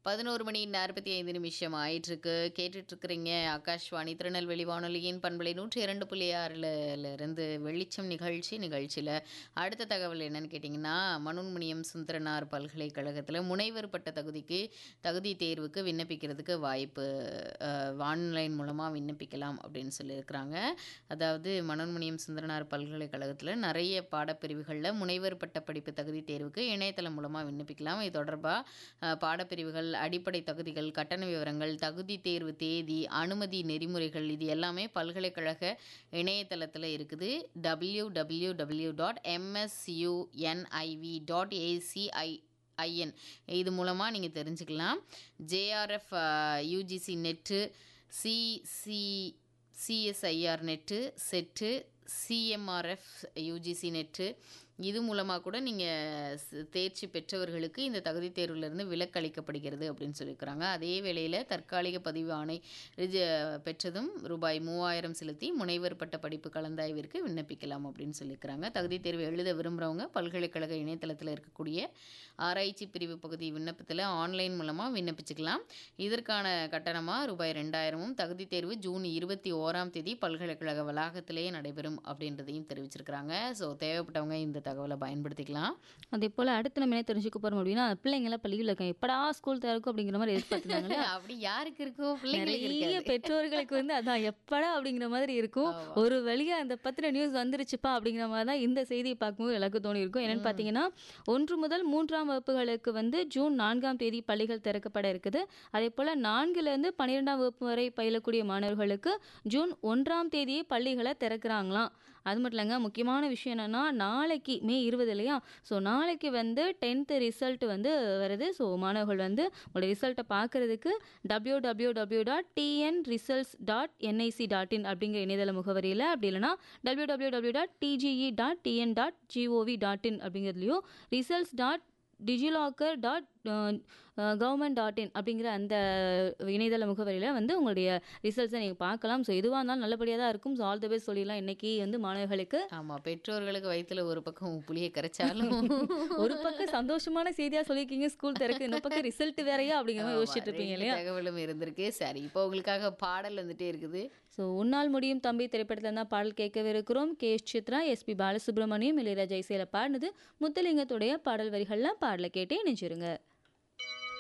பதினோரு மணி நாற்பத்தி ஐந்து நிமிஷம் ஆயிட்டிருக்கு கேட்டுட்ருக்குறீங்க ஆகாஷ்வாணி திருநெல்வேலி வானொலியின் பண்பலை நூற்றி இரண்டு புள்ளி ஆறில் இருந்து வெளிச்சம் நிகழ்ச்சி நிகழ்ச்சியில் அடுத்த தகவல் என்னன்னு கேட்டிங்கன்னா மனோன்மணியம் சுந்தரனார் பல்கலைக்கழகத்தில் முனைவர் பட்ட தகுதிக்கு தகுதி தேர்வுக்கு விண்ணப்பிக்கிறதுக்கு வாய்ப்பு அஹ், ஆன்லைன் மூலமாக விண்ணப்பிக்கலாம் அப்படின்னு சொல்லியிருக்கிறாங்க அதாவது மனோன்மணியம் சுந்தரனார் பல்கலைக்கழகத்தில் நிறைய பாடப்பிரிவுகளில் முனைவர் பட்ட படிப்பு தகுதி தேர்வுக்கு இணையதளம் மூலமாக விண்ணப்பிக்கலாம் இது தொடர்பாக பாடப்பிரிவுகள் அடிப்படை தகுதிகள் கட்டண விவரங்கள் தகுதி தேர்வு தேதி அனுமதி நெறிமுறைகள் இது எல்லாமே பல்கலைக்கழக இணையதளத்தில் இருக்குது W W W dot M S U N I V dot A C I I N இது மூலமாக நீங்கள் தெரிஞ்சுக்கலாம் J R F U G C net C C C S I R net set C M R F U G C net இது மூலமாக கூட நீங்கள் தேர்ச்சி பெற்றவர்களுக்கு இந்த தகுதி தேர்விலிருந்து விலக்கு அளிக்கப்படுகிறது அப்படின்னு சொல்லியிருக்கிறாங்க அதே வேளையில் தற்காலிக பதிவு ஆணை ரிஜ பெற்றதும் ரூபாய் மூவாயிரம் செலுத்தி முனைவர் பட்ட படிப்பு கலந்தாய்விற்கு விண்ணப்பிக்கலாம் அப்படின்னு சொல்லியிருக்கிறாங்க தகுதி தேர்வு எழுத விரும்புகிறவங்க பல்கலைக்கழக இணையதளத்தில் இருக்கக்கூடிய ஆராய்ச்சி பிரிவு பகுதி விண்ணப்பத்தில் ஆன்லைன் மூலமாக விண்ணப்பிச்சுக்கலாம் இதற்கான கட்டணமாக ரூபாய் ரெண்டாயிரமும் தகுதி தேர்வு ஜூன் இருபத்தி ஓராம் தேதி பல்கலைக்கழக வளாகத்திலேயே நடைபெறும் அப்படின்றதையும் தெரிவிச்சிருக்கிறாங்க ஸோ தேவைப்பட்டவங்க இந்த தகவலை பயன்படுத்திக்கலாம் அதே போல் அடுத்து நம்ம என்ன தெரிஞ்சுக்க போகிறோம் அப்படின்னா பிள்ளைங்களாம் பள்ளியில் இருக்காங்க எப்படா ஸ்கூல் திறக்கும் அப்படிங்கிற மாதிரி எதிர்பார்த்துருந்தாங்க அப்படி யாருக்கு இருக்கும் பிள்ளைங்களுக்கு நிறைய இருக்காது. பெற்றோர்களுக்கு வந்து அதான் எப்படா அப்படிங்கிற மாதிரி இருக்கும் ஒரு வழியா அந்த பத்திர நியூஸ் வந்துருச்சுப்பா அப்படிங்கிற மாதிரி தான் இந்த செய்தியை பார்க்கும்போது எல்லாருக்கும் தோணி இருக்கும் என்னன்னு பார்த்தீங்கன்னா ஒன்று முதல் மூன்றாம் வகுப்புகளுக்கு வந்து ஜூன் நான்காம் தேதி பள்ளிகள் திறக்கப்பட இருக்குது அதே போல் நான்குலேருந்து பன்னிரெண்டாம் வகுப்பு வரை பயிலக்கூடிய மாணவர்களுக்கு ஜூன் ஒன்றாம் தேதியே பள்ளிகளை திறக்கிறாங்களாம் அது மட்டும் இல்லைங்க முக்கியமான விஷயம் என்னன்னா நாளைக்கு மே இருபது இல்லையா ஸோ நாளைக்கு வந்து டென்த்து ரிசல்ட் வந்து வருது ஸோ மாணவர்கள் வந்து உங்களோட ரிசல்ட்டை பார்க்கறதுக்கு W W W dot T N results dot N I C dot in அப்படிங்கிற இணையதள முகவரியில் அப்படி இல்லைனா W W W dot D G E dot T N dot G O V dot in அப்படிங்கிறதுலையும் results dot DigiLocker dot government dot in அப்படிங்கிற அந்த இணையதள முகவரியில் வந்து உங்களுடைய ரிசல்ட்ஸை நீங்கள் பார்க்கலாம் ஸோ எதுவாக இருந்தாலும் நல்லபடியாக தான் இருக்கும் ஸோ ஆல் த பெஸ்ட் சொல்லிடலாம் இன்னைக்கு வந்து மாணவர்களுக்கு ஆமா பெற்றோர்களுக்கு வயித்துல ஒரு பக்கம் புளிய கரைச்சாலும் ஒரு பக்கம் சந்தோஷமான செய்தியாக சொல்லியிருக்கீங்க ஸ்கூல் திறக்கு இந்த பக்கம் ரிசல்ட் வேறையா அப்படிங்கிற மாதிரி யோசிச்சுட்டு இருப்பீங்க ரெண்டு இல்லையா தகவலும் இருந்திருக்கு சரி இப்போ உங்களுக்காக பாடல் வந்துட்டே இருக்குது ஸோ உன்னால் முடியும் தம்பி திரைப்படத்தில் தான் பாடல் கேட்கவிருக்கிறோம் K S Chithra S P Balasubrahmanyam Ilaiyaraaja இசையில் பாடினது முத்துலிங்கத்துடைய பாடல் வரிகள்லாம் பாடலை கேட்டே நினைச்சிருங்க